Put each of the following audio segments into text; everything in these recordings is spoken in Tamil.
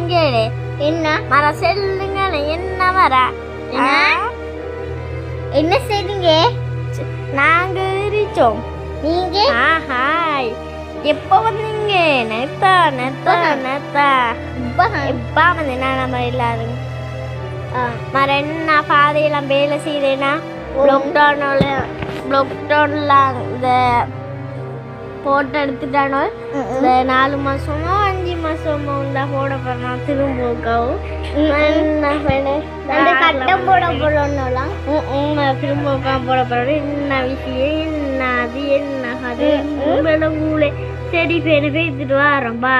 நீங்களே என்ன மர செல்லுங்களே என்ன மர என்ன? என்ன செய்றீங்க நாங்க இருக்கோம் நீங்க ஹாய் எப்போ வந்தீங்க நேத்தா நேத்தா நேத்தா இப்ப எப்பா வந்து நான் நம்ம எல்லாரும் மர என்ன பாதையெல்லாம் வேலை செய்தேனா லாக்டவுனில் லாக்டவுனில் இந்த போட்டோ எடுத்துட்டானோ இந்த நாலு மாசமோ அஞ்சு மாசமோ இந்த போட போறோம் திரும்பவும் என்ன பண்ணேன் அந்த கட்டம் போட போறோம்னுலாம் திரும்ப உட்காந்து போட போறோம் என்ன விஷயம் என்ன அது என்ன அது உங்களை சரி பேரு பேசிட்டு வரோம் பா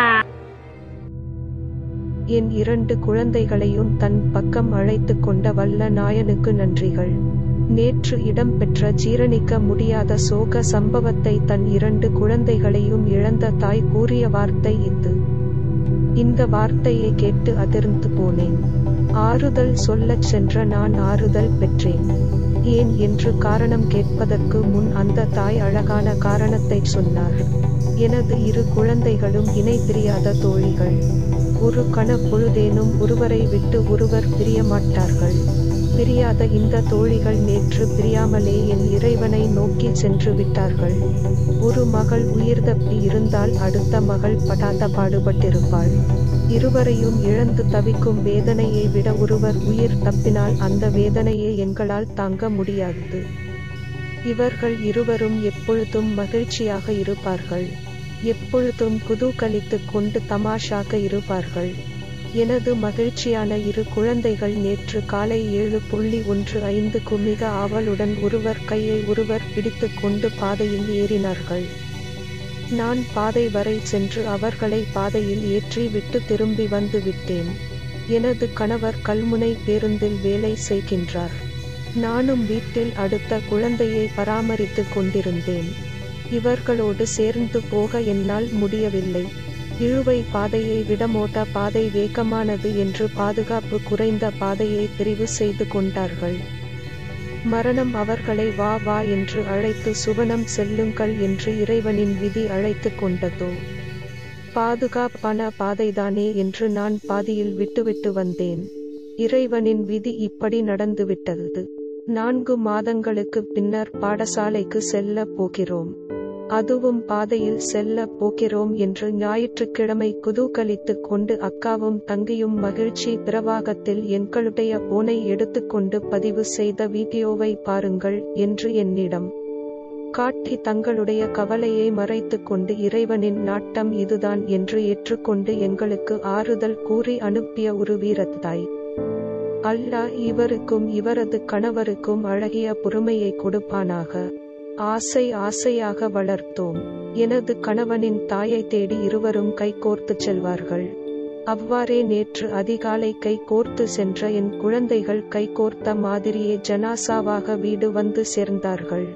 என் இரண்டு குழந்தைகளையும் தன் பக்கம் அழைத்துக் கொண்ட வல்ல நாயனுக்கு நன்றிகள் நேற்று இடம்பெற்ற ஜீரணிக்க முடியாத சோக சம்பவத்தை தன் இரண்டு குழந்தைகளையும் இழந்த தாய் கூறிய வார்த்தை இது இந்த வார்த்தையை கேட்டு அதிர்ந்து போனேன் ஆறுதல் சொல்லச் சென்ற நான் ஆறுதல் பெற்றேன் ஏன் என்று காரணம் கேட்பதற்கு முன் அந்த தாய் அழகான காரணத்தை சொன்னார் எனது இரு குழந்தைகளும் இணை பிரியாத தோழிகள் ஒரு கண பொழுதேனும் ஒருவரை விட்டு ஒருவர் பிரிய மாட்டார்கள் பிரியாத இந்த தோழிகள் நேற்று பிரியாமலே என் இறைவனை நோக்கி சென்று விட்டார்கள் ஒரு மகள் உயிர் தப்பி இருந்தால் அடுத்த மகள் படாத பாடுபட்டிருப்பாள் இருவரையும் இழந்து தவிக்கும் வேதனையை விட ஒருவர் உயிர் தப்பினால் அந்த வேதனையை எங்களால் தாங்க முடியாது இவர்கள் இருவரும் எப்பொழுதும் மகிழ்ச்சியாக இருப்பார்கள் எப்பொழுதும் குதூகலித்துக் கொண்டு தமாஷாக இருப்பார்கள் எனது மகிழ்ச்சியான இரு குழந்தைகள் நேற்று காலை ஏழு புள்ளி ஒன்று ஐந்துக்கு மிக ஆவலுடன் ஒருவர் கையை ஒருவர் பிடித்துக் கொண்டு பாதையில் ஏறினார்கள் நான் பாதை வரை சென்று அவர்களை பாதையில் ஏற்றி விட்டு திரும்பி வந்து விட்டேன் எனது கணவர் கல்முனை பேருந்தில் வேலை செய்கின்றார் நானும் வீட்டில் அடுத்த குழந்தையை பராமரித்துக் கொண்டிருந்தேன் இவர்களோடு சேர்ந்து போக என்னால் முடியவில்லை இழுவை பாதையை விட மோட்ட பாதை வேகமானது என்று பாதுகாப்பு குறைந்த பாதையை தெரிவு செய்து கொண்டார்கள் மரணம் அவர்களை வா வா என்று அழைத்து சுவனம் செல்லுங்கள் என்று இறைவனின் விதி அழைத்து கொண்டதோ பாதுகாப்பான பாதைதானே என்று நான் பாதியில் விட்டுவிட்டு வந்தேன் இறைவனின் விதி இப்படி நடந்துவிட்டது நான்கு மாதங்களுக்கு பின்னர் பாடசாலைக்கு செல்ல போகிறோம் அதுவும் பாதையில் செல்ல போகிறோம் என்று ஞாயிற்றுக்கிழமை குதூகலித்துக் கொண்டு அக்காவும் தங்கியும் மகிழ்ச்சி பிரவாகத்தில் எங்களுடைய போனை எடுத்துக்கொண்டு பதிவு செய்த வீடியோவை பாருங்கள் என்று என்னிடம் காட்டி தங்களுடைய கவலையை மறைத்துக் கொண்டு இறைவனின் நாட்டம் இதுதான் என்று ஏற்றுக்கொண்டு எங்களுக்கு ஆறுதல் கூறி அனுப்பிய ஒரு வீரத்தாய் அல்லாஹ் இவருக்கும் இவரது கணவருக்கும் அழகிய பொறுமையை கொடுப்பானாக ஆசை ஆசையாக வளர்த்தோம் எனது கணவனின் தாயை தேடி இருவரும் கைகோர்த்துச் செல்வார்கள் அவ்வாறே நேற்று அதிகாலை கை கோர்த்து சென்ற என் குழந்தைகள் கைகோர்த்த மாதிரியே ஜனாசாவாக வீடு வந்து சேர்ந்தார்கள்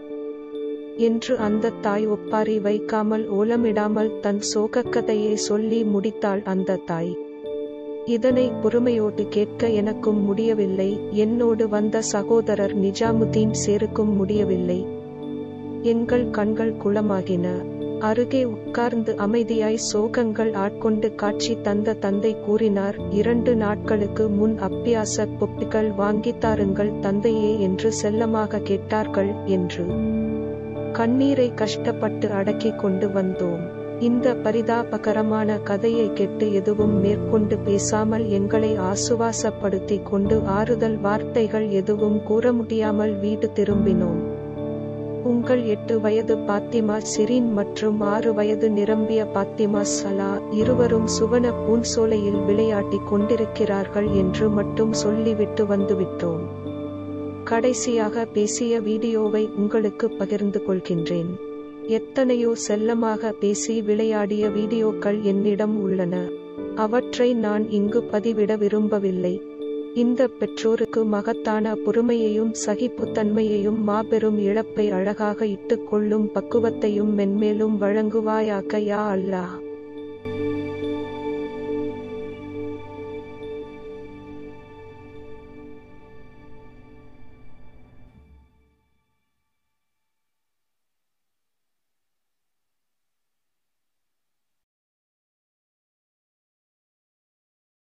என்று அந்த தாய் ஒப்பாரி வைக்காமல் ஓலமிடாமல் தன் சோகக்கதையை சொல்லி முடித்தாள் அந்த தாய் இதனை பொறுமையோடு கேட்க எனக்கும் முடியவில்லை என்னோடு வந்த சகோதரர் நிஜாமுதீன் சேருக்கும் முடியவில்லை எங்கள் கண்கள் குளமாகின அருகே உட்கார்ந்து அமைதியாய் சோகங்கள் ஆட்கொண்டு காட்சி தந்த தந்தை கூறினார் இரண்டு நாட்களுக்கு முன் அப்பியாச பொப்பிகள் வாங்கித் தாருங்கள் தந்தையே என்று செல்லமாக கேட்டார்கள் என்று கண்ணீரை கஷ்டப்பட்டு அடக்கிக் கொண்டு வந்தோம் இந்த பரிதாபகரமான கதையை கேட்டு எதுவும் மேற்கொண்டு பேசாமல் எங்களை ஆசுவாசப்படுத்தி கொண்டு ஆறுதல் வார்த்தைகள் எதுவும் கூற முடியாமல் வீடு திரும்பினோம் உங்கள் எட்டு வயது பாத்திமா சிரீன் மற்றும் ஆறு வயது நிரம்பிய பாத்திமா சலா இருவரும் சுவன பூன்சோலையில் விளையாட்டிக் கொண்டிருக்கிறார்கள் என்று மட்டும் சொல்லிவிட்டு வந்துவிட்டோம் கடைசியாக பேசிய வீடியோவை உங்களுக்கு பகிர்ந்து கொள்கின்றேன் எத்தனையோ செல்லமாக பேசி விளையாடிய வீடியோக்கள் என்னிடம் உள்ளன அவற்றை நான் இங்கு பதிவிட விரும்பவில்லை இந்த பெற்றோருக்கு மகத்தான பொறுமையையும் சகிப்புத்தன்மையையும் மாபெரும் இழப்பை அழகாக இட்டுக்கொள்ளும் பக்குவத்தையும் மென்மேலும் வழங்குவாயாக யா அல்லாஹ்